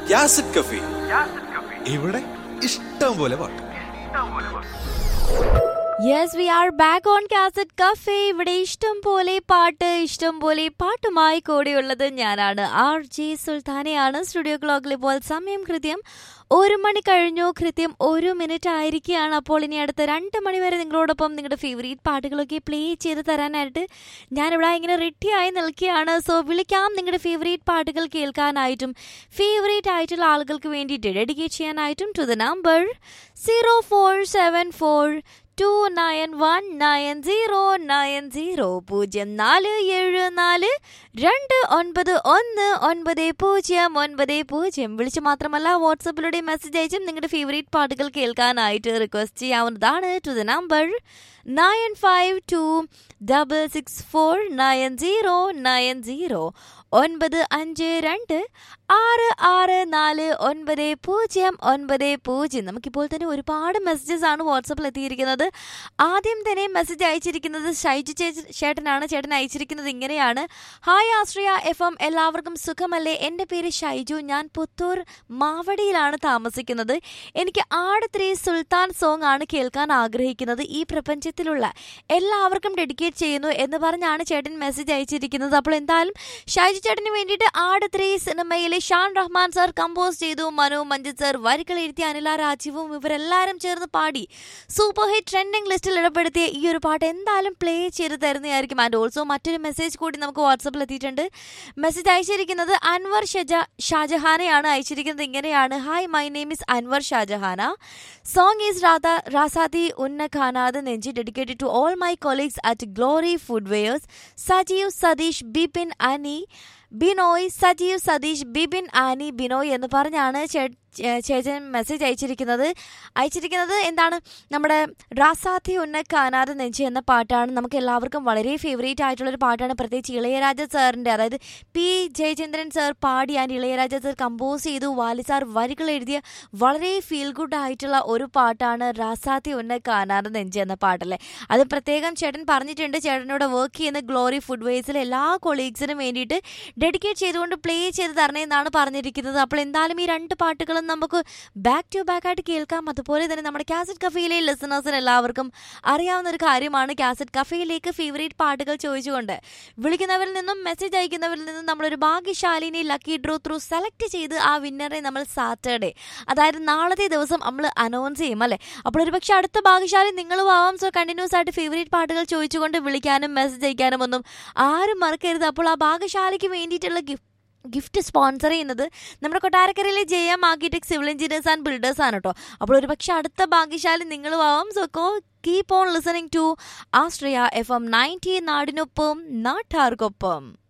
യാസിഡ് കഫി ഇവിടെ ഇഷ്ടം പോലെ പാട്ട് yes we are back on cassette cafe ഇവിടെ ഇഷ്ടം പോലെ പാട്ട് ഇഷ്ടം പോലെ പാട്ടുമായി കൂടെയുള്ളത് ഞാനാണ് ആർ ജെ സുൽത്താനയാണ് സ്റ്റുഡിയോ ക്ലോക്കിൽ ഇപ്പോൾ സമയം കൃത്യം ഒരു മണി കഴിഞ്ഞു കൃത്യം ഒരു മിനിറ്റ് ആയിരിക്കുകയാണ് അപ്പോൾ ഇനി അടുത്ത രണ്ട് മണി വരെ നിങ്ങളോടൊപ്പം നിങ്ങളുടെ ഫേവറേറ്റ് പാട്ടുകളൊക്കെ പ്ലേ ചെയ്ത് തരാനായിട്ട് ഞാനിവിടെ ഇങ്ങനെ റെഡിയായി നിൽക്കുകയാണ് സോ വിളിക്കാം നിങ്ങളുടെ ഫേവറേറ്റ് പാട്ടുകൾ കേൾക്കാനായിട്ടും ഫേവറേറ്റ് ആയിട്ടുള്ള ആളുകൾക്ക് വേണ്ടിയിട്ട് ഡെഡിക്കേറ്റ് ചെയ്യാനായിട്ടും to the number zero four seven four two nine one nine zero nine zero പൂജ്യം നാല് ഏഴ് നാല് രണ്ട് ഒൻപത് ഒന്ന് ഒൻപത് പൂജ്യം ഒൻപത് പൂജ്യം വിളിച്ച് മാത്രമല്ല വാട്സപ്പിലൂടെ മെസ്സേജ് അയച്ചും നിങ്ങളുടെ ഫേവറേറ്റ് പാട്ടുകൾ കേൾക്കാനായിട്ട് റിക്വസ്റ്റ് ചെയ്യാവുന്നതാണ് to the number nine five two double six four nine zero nine zero ഒൻപത് അഞ്ച് രണ്ട് ആറ് ആറ് നാല് ഒൻപത് പൂജ്യം ഒൻപത് പൂജ്യം നമുക്കിപ്പോൾ തന്നെ ഒരുപാട് മെസ്സേജസ് ആണ് വാട്സപ്പിൽ എത്തിയിരിക്കുന്നത് ആദ്യം തന്നെ മെസ്സേജ് അയച്ചിരിക്കുന്നത് ഷൈജു ചേച്ചി ചേട്ടനാണ് ചേട്ടൻ അയച്ചിരിക്കുന്നത് ഇങ്ങനെയാണ് ഹായ് ആശ്രയ എഫ് എം എല്ലാവർക്കും സുഖമല്ലേ എൻ്റെ പേര് ഷൈജു ഞാൻ പുത്തൂർ മാവടിയിലാണ് താമസിക്കുന്നത് എനിക്ക് ആടത്രി സുൽത്താൻ സോങ് ആണ് കേൾക്കാൻ ആഗ്രഹിക്കുന്നത് ഈ പ്രപഞ്ചത്തിലുള്ള എല്ലാവർക്കും ഡെഡിക്കേറ്റ് ചെയ്യുന്നു എന്ന് പറഞ്ഞാണ് ചേട്ടൻ മെസ്സേജ് അയച്ചിരിക്കുന്നത് അപ്പോൾ എന്തായാലും ഷൈജു ചേട്ടന് വേണ്ടിയിട്ട് ആടത്രി സിനിമയിലെ ഷാൻ റഹ്മാൻ സാർ കമ്പോസ് ചെയ്തു മനു മഞ്ജിത് സാർ വരികൾ എഴുതിയ അനില രാജീവും ഇവരെല്ലാവരും ചേർന്ന് പാടി സൂപ്പർ ഹിറ്റ് ട്രെൻഡിംഗ് ലിസ്റ്റിൽ ഇടപ്പെടുത്തിയ ഈ ഒരു പാട്ട് എന്തായാലും പ്ലേ ചെയ്ത് തരുന്നതായിരിക്കും ആൻഡ് ഓൾസോ മറ്റൊരു മെസ്സേജ് കൂടി നമുക്ക് വാട്സപ്പിൽ എത്തിയിട്ടുണ്ട് മെസ്സേജ് അയച്ചിരിക്കുന്നത് അൻവർ ഷജ ഷാജഹാനെയാണ് അയച്ചിരിക്കുന്നത് ഇങ്ങനെയാണ് hi my name is Anwar Shajahan song is രാധ റാസാദി ഉന്ന ഖാനാദ് നെഞ്ചി dedicated to all my colleagues at Glory Food Wares Sajeev Satheesh Bipin Ani Binoy Sajeev Satheesh Bibin Ani Binoy എന്ന് പറഞ്ഞാണ് ചേ- ചേ- ചേച്ചൻ മെസ്സേജ് അയച്ചിരിക്കുന്നത് അയച്ചിരിക്കുന്നത് എന്താണ് നമ്മുടെ റാസാത്തി ഉന്ന കാനാട് നെഞ്ചി എന്ന പാട്ടാണ് നമുക്ക് എല്ലാവർക്കും വളരെ ഫേവറേറ്റ് ആയിട്ടുള്ളൊരു പാട്ടാണ് പ്രത്യേകിച്ച് ഇളയരാജ സാറിൻ്റെ അതായത് പി ജയചന്ദ്രൻ സാർ പാടി ആൻഡ് ഇളയരാജ സാർ കമ്പോസ് ചെയ്തു വാലി സാർ വരികൾ എഴുതിയ വളരെ ഫീൽ ഗുഡ് ആയിട്ടുള്ള ഒരു പാട്ടാണ് റാസാത്തി ഉന്ന കാനാട് നെഞ്ചി എന്ന പാട്ടല്ലേ അത് പ്രത്യേകം ചേട്ടൻ പറഞ്ഞിട്ടുണ്ട് ചേട്ടനോട് വർക്ക് ചെയ്യുന്ന ഗ്ലോറി ഫുഡ് വേസിലെ എല്ലാ കൊളീഗ്സിനും വേണ്ടിയിട്ട് ഡെഡിക്കേറ്റ് ചെയ്തുകൊണ്ട് പ്ലേ ചെയ്ത് തരണേ എന്നാണ് പറഞ്ഞിരിക്കുന്നത് അപ്പോൾ എന്തായാലും ഈ രണ്ട് പാട്ടുകളും നമുക്ക് ബാക്ക് ടു ബാക്ക് ആയിട്ട് കേൾക്കാം അതുപോലെ തന്നെ നമ്മുടെ കാസറ്റ് കഫേയിലെ ലിസണേഴ്സിന് എല്ലാവർക്കും അറിയാവുന്ന ഒരു കാര്യമാണ് കാസറ്റ് കഫേയിലേക്ക് ഫേവറേറ്റ് പാട്ടുകൾ ചോദിച്ചുകൊണ്ട് വിളിക്കുന്നവരിൽ നിന്നും മെസ്സേജ് അയക്കുന്നവരിൽ നിന്നും നമ്മളൊരു ഭാഗ്യശാലിനെ ലക്കി ഡ്രോ ത്രൂ സെലക്ട് ചെയ്ത് ആ വിന്നറെ നമ്മൾ സാറ്റർഡേ അതായത് നാളത്തെ ദിവസം നമ്മൾ അനൗൺസ് ചെയ്യും അല്ലേ അപ്പോൾ ഒരു പക്ഷേ അടുത്ത ഭാഗ്യശാലി നിങ്ങളും ആവാം സോ കണ്ടിന്യൂസ് ആയിട്ട് ഫേവറേറ്റ് പാട്ടുകൾ ചോദിച്ചുകൊണ്ട് വിളിക്കാനും മെസ്സേജ് അയക്കാനും ഒന്നും ആരും മറക്കരുത് അപ്പോൾ ആ ഭാഗ്യശാലിക്ക് വേണ്ടിയിട്ടുള്ള ഗിഫ്റ്റ് ഗിഫ്റ്റ് സ്പോൺസർ ചെയ്യുന്നത് നമ്മുടെ കൊട്ടാരക്കരയിലെ J M architect civil engineers and builders ആണ് കേട്ടോ അപ്പോൾ ഒരു പക്ഷേ അടുത്ത ഭാഗ്യശാലി നിങ്ങളും ആവാം so go keep on listening to Astria F M ninety നാടിനൊപ്പം നാട്ടാർക്കൊപ്പം